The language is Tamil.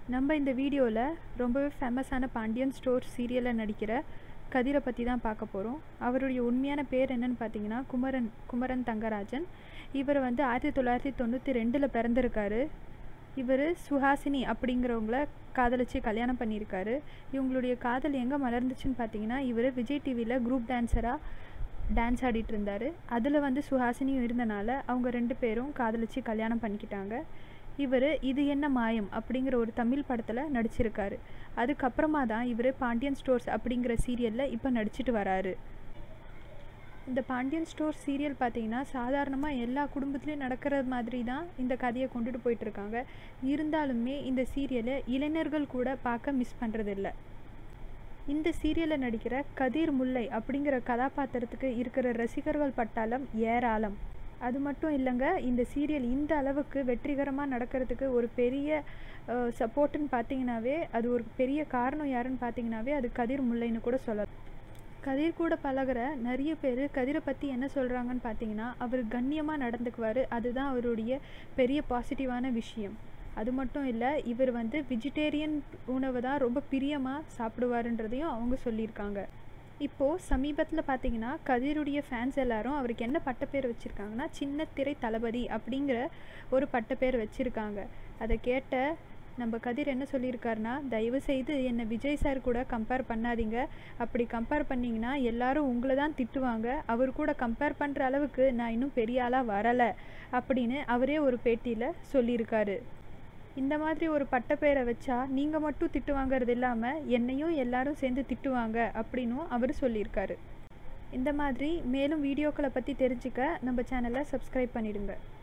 நம்ம இந்த வீடியோவில் ரொம்பவே ஃபேமஸான பாண்டியன் ஸ்டோர் சீரியலில் நடிக்கிற கதிரை பற்றி தான் பார்க்க போகிறோம் அவருடைய உண்மையான பேர் என்னன்னு பார்த்தீங்கன்னா குமரன் குமரன் தங்கராஜன் இவர் வந்து ஆயிரத்தி தொள்ளாயிரத்தி தொண்ணூற்றி ரெண்டில் பிறந்திருக்காரு இவர் சுஹாசினி அப்படிங்கிறவங்கள காதலிச்சு கல்யாணம் பண்ணியிருக்காரு இவங்களுடைய காதல் எங்கே மலர்ந்துச்சுன்னு பார்த்தீங்கன்னா இவர் விஜய் டிவியில் குரூப் டான்ஸராக டான்ஸ் ஆடிட்டு இருந்தார் அதில் வந்து சுஹாசினியும் இருந்தனால அவங்க ரெண்டு பேரும் காதலிச்சு கல்யாணம் பண்ணிக்கிட்டாங்க இவர் இது என்ன மாயம் அப்படிங்கிற ஒரு தமிழ் படத்தில் நடிச்சிருக்காரு அதுக்கப்புறமா தான் இவர் பாண்டியன் ஸ்டோர்ஸ் அப்படிங்கிற சீரியலில் இப்போ நடிச்சிட்டு வராரு இந்த பாண்டியன் ஸ்டோர் சீரியல் பார்த்தீங்கன்னா சாதாரணமாக எல்லா குடும்பத்துலேயும் நடக்கிற மாதிரி தான் இந்த கதையை கொண்டுட்டு போயிட்டுருக்காங்க இருந்தாலுமே இந்த சீரியலை இளைஞர்கள் கூட பார்க்க மிஸ் பண்ணுறதில்ல இந்த சீரியலில் நடிக்கிற கதிர் முல்லை அப்படிங்கிற கதாபாத்திரத்துக்கு இருக்கிற ரசிகர்கள் பட்டாளம் ஏராளம் அது மட்டும் இல்லைங்க இந்த சீரியல் இந்த அளவுக்கு வெற்றிகரமாக நடக்கிறதுக்கு ஒரு பெரிய சப்போர்ட்டுன்னு பார்த்தீங்கன்னாவே அது ஒரு பெரிய காரணம் யாருன்னு பார்த்தீங்கன்னாவே அது கதிர் முல்லைன்னு கூட சொல்லலாம் கதிர் கூட பழகிற நிறைய பேர் கதிரை பற்றி என்ன சொல்கிறாங்கன்னு பார்த்தீங்கன்னா அவர் கண்ணியமாக நடந்துக்குவார் அதுதான் அவருடைய பெரிய பாசிட்டிவான விஷயம் அது மட்டும் இல்லை இவர் வந்து வெஜிடேரியன் உணவை தான் ரொம்ப பிரியமாக சாப்பிடுவாருன்றதையும் அவங்க சொல்லியிருக்காங்க இப்போது சமீபத்தில் பார்த்தீங்கன்னா கதிருடைய ஃபேன்ஸ் எல்லாரும் அவருக்கு என்ன பட்டப்பேர் வச்சுருக்காங்கன்னா சின்ன திரை தளபதி அப்படிங்கிற ஒரு பட்டப்பேர் வச்சுருக்காங்க அதை கேட்ட நம்ம கதிர் என்ன சொல்லியிருக்காருனா தயவு செய்து என்னை விஜய் சார் கூட கம்பேர் பண்ணாதீங்க அப்படி கம்பேர் பண்ணிங்கன்னா எல்லாரும் உங்களை தான் திட்டுவாங்க அவர் கூட கம்பேர் பண்ணுற அளவுக்கு நான் இன்னும் பெரிய ஆளாக வரலை அப்படின்னு அவரே ஒரு பேட்டியில் சொல்லியிருக்காரு இந்த மாதிரி ஒரு பட்டப்பேரை வச்சா நீங்கள் மட்டும் திட்டு வாங்கிறது இல்லாமல் என்னையும் எல்லாரும் சேர்ந்து திட்டுவாங்க அப்படின்னும் அவர் சொல்லியிருக்காரு இந்த மாதிரி மேலும் வீடியோக்களை பற்றி தெரிஞ்சுக்க நம்ம சேனலை சப்ஸ்கிரைப் பண்ணிடுங்க